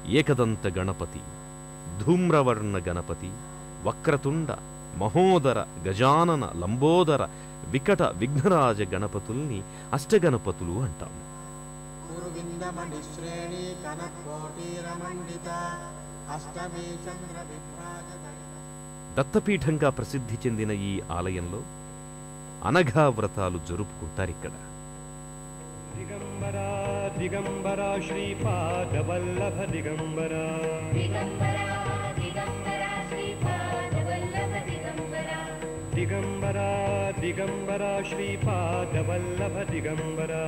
ఏకదంత గణపతి ధూమ్రవర్ణ గణపతి వక్రతుండ మహోదర గజానన లంబోదర వికట విఘ్నరాజ గణపతుల్ని అష్టగణపతులు అంటాం కురువిందమణిశ్రేణి కనకోటీరమండిత అష్టమీ చంద్ర విభ్రాజ దత్తపీఠంగా ప్రసిద్ధి చెందిన ఈ ఆలయంలో అనఘా వ్రతాలు జరుపుకుంటారిక్కడ दिगम्बरा दिगम्बरा श्रीपादवल्लभ दिगम्बरा दिगम्बरा दिगम्बरा श्रीपादवल्लभ दिगम्बरा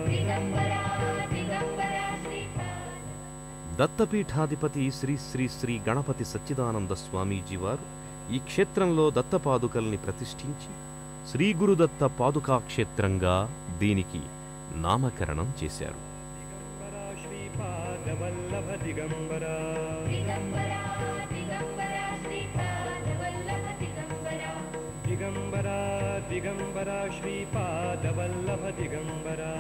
దత్తపీఠాధిపతి శ్రీ శ్రీ శ్రీ గణపతి సచ్చిదానంద స్వామీజీ వారు ఈ క్షేత్రంలో దత్తపాదుకల్ని ప్రతిష్ఠించి శ్రీ గురుదత్త పాదుకా క్షేత్రంగా దీనికి నామకరణం చేశారు दिगम्बरा श्रीपादवल्लभ दिगम्बरा दिगम्बरा दिगम्बरा श्रीपादवल्लभ दिगम्बरा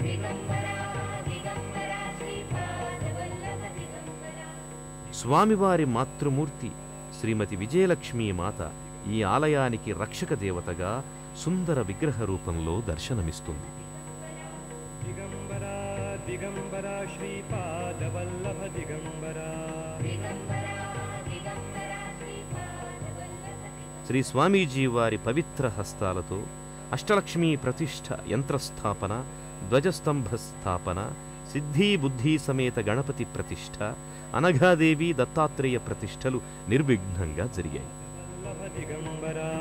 స్వామివారి మాతృమూర్తి శ్రీమతి విజయలక్ష్మీ మాత ఈ ఆలయానికి రక్షక దేవతగా సుందర విగ్రహ రూపంలో దర్శనమిస్తుంది दिगम्बरा दिगम्बरा श्रीपादवल्लभ दिगम्बरा శ్రీ స్వామీజీ వారి పవిత్ర హస్తాలతో అష్టలక్ష్మీ ప్రతిష్ఠ యంత్రస్థాపన ధ్వజస్తంభ స్థాపన సిద్ధి బుద్ధి సమేత గణపతి ప్రతిష్ఠ అనఘాదేవి దత్తాత్రేయ ప్రతిష్టలు నిర్విఘ్నంగా జరిగాయి वल्लभ दिगम्बरा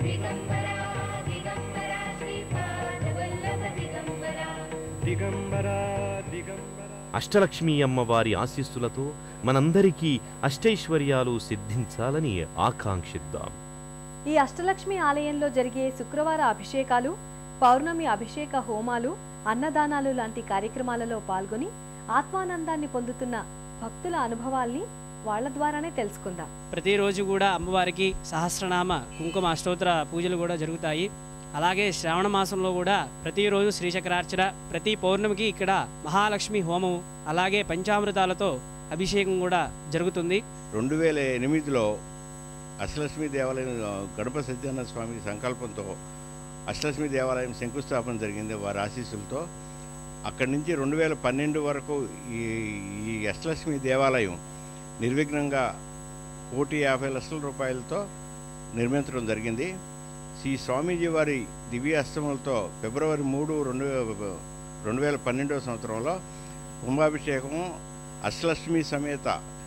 दिगम्बरा दिगम्बरा అష్టలక్ష్మీ అమ్మవారి ఆశీస్సులతో మనందరికీ అష్టైశ్వర్యాలు సిద్ధించాలని ఆకాంక్షిద్దాం ఈ అష్టలక్ష్మి ఆలయంలో జరిగే శుక్రవార అభిషేకాలు పౌర్ణమి అభిషేక హోమాలు అన్నదానాలు లాంటి కార్యక్రమాలలో పాల్గొని ఆత్మానందాన్ని పొందుతున్న భక్తుల అనుభవాల్ని వాళ్ళ ద్వారానే తెలుసుకుందాం ప్రతిరోజు కూడా అమ్మవారికి సహస్రనామ కుంకుమ అష్టోత్తర పూజలు కూడా జరుగుతాయి అలాగే శ్రావణ మాసంలో కూడా ప్రతిరోజు శ్రీచక్రార్చన ప్రతి పౌర్ణమికి ఇక్కడ మహాలక్ష్మి హోమం అలాగే పంచామృతాలతో అభిషేకం కూడా జరుగుతుంది రెండు వేల ఎనిమిదిలో అష్టలక్ష్మి దేవాలయం ఆ, గణప సత్యనారాయణ స్వామి సంకల్పంతో అష్టలక్ష్మి దేవాలయం శంకుస్థాపన జరిగింది వారి ఆశీస్సులతో అక్కడి నుంచి రెండు వేల పన్నెండు వరకు ఈ ఈ అష్టలక్ష్మి దేవాలయం నిర్విఘ్నంగా కోటి యాభై లక్షల రూపాయలతో నిర్మించడం జరిగింది శ్రీ స్వామీజీ వారి దివ్య అస్తములతో ఫిబ్రవరి మూడు రెండు రెండు వేల పన్నెండవ సంవత్సరంలో కుంభాభిషేకం అష్టలక్ష్మి సమేత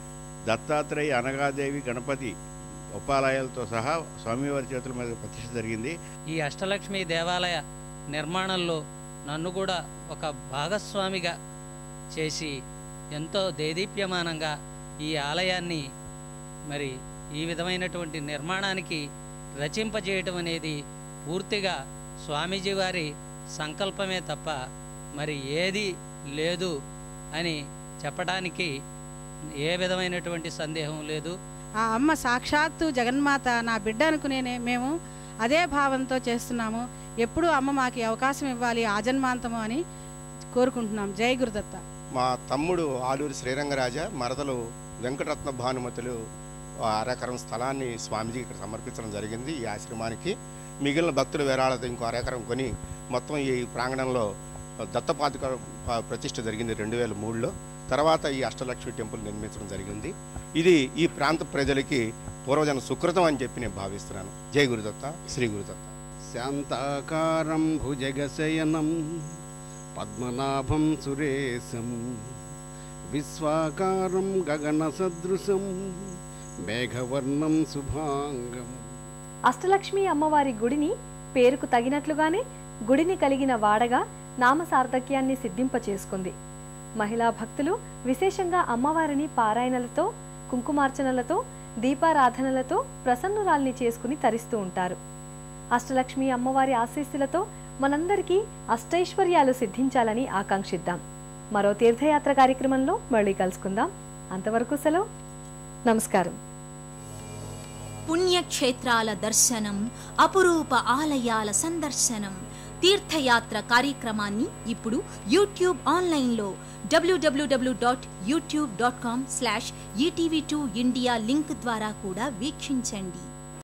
దత్తాత్రేయ అనగాదేవి గణపతి ఉపాలయాలతో సహా స్వామివారి చేతుల మీద ప్రతిష్ఠ జరిగింది ఈ అష్టలక్ష్మి దేవాలయ నిర్మాణంలో నన్ను కూడా ఒక భాగస్వామిగా చేసి ఎంతో దేదీప్యమానంగా ఈ ఆలయాన్ని మరి ఈ విధమైనటువంటి నిర్మాణానికి రచింపజేయటం అనేది పూర్తిగా స్వామీజీ వారి సంకల్పమే తప్ప మరి ఏది లేదు అని చెప్పడానికి ఏ విధమైనటువంటి సందేహం లేదు ఆ అమ్మ సాక్షాత్తు జగన్మాత నా బిడ్డ అనుకునేనే మేము అదే భావంతో చేస్తున్నాము ఎప్పుడూ అమ్మ మాకు ఈ అవకాశం ఇవ్వాలి ఆజన్మాంతము అని కోరుకుంటున్నాం జై గురుదత్త మా తమ్ముడు ఆలూరి శ్రీరంగరాజ మరదలు వెంకటరత్న భానుమతులు ఆ అరెకరం స్థలాన్ని స్వామిజీకి ఇక్కడ సమర్పించడం జరిగింది ఈ ఆశ్రమానికి మిగిలిన భక్తుల విరాళతో ఇంకో అరెకరం కొని మొత్తం ఈ ప్రాంగణంలో దత్తపాదుక ప- ప్రతిష్ఠ జరిగింది రెండు వేల మూడులో తర్వాత ఈ అష్టలక్ష్మి టెంపుల్ నిర్మించడం జరిగింది ఇది ఈ ప్రాంత ప్రజలకి పూర్వజన సుకృతం అని చెప్పి నేను భావిస్తున్నాను జై గురుదత్త శ్రీ గురుదత్త శాంతాకారం భుజగశయనం పద్మనాభం సురేశం విశ్వాకారం గగన సదృశం మేఘవర్ణం శుభాంగం అష్టలక్ష్మి అమ్మవారి గుడిని పేరుకు తగినట్లుగానే గుడిని కలిగిన వాడగా నామ సార్థక్యాన్ని సిద్ధింప చేసుకుంది మహిళా భక్తులు విశేషంగా అమ్మవారిని పారాయణలతో కుంకుమార్చనలతో దీపారాధనలతో ప్రసన్నురాల్ని చేసుకుని తరిస్తూ ఉంటారు అష్టలక్ష్మి అమ్మవారి ఆశీస్సులతో మనందరికీ అష్టైశ్వర్యాలు సిద్ధించాలని ఆకాంక్షిద్దాం మరో తీర్థయాత్ర కార్యక్రమంలో మళ్ళీ కలుసుకుందాం అంతవరకు సెలవు నమస్కారం పుణ్యక్షేత్రాల దర్శనం అపురూప ఆలయాల సందర్శనం తీర్థయాత్ర కార్యక్రమాన్ని ఇప్పుడు యూట్యూబ్ ఆన్లైన్లో W W W dot YouTube dot com slash ETV two India link ద్వారా కూడా వీక్షించండి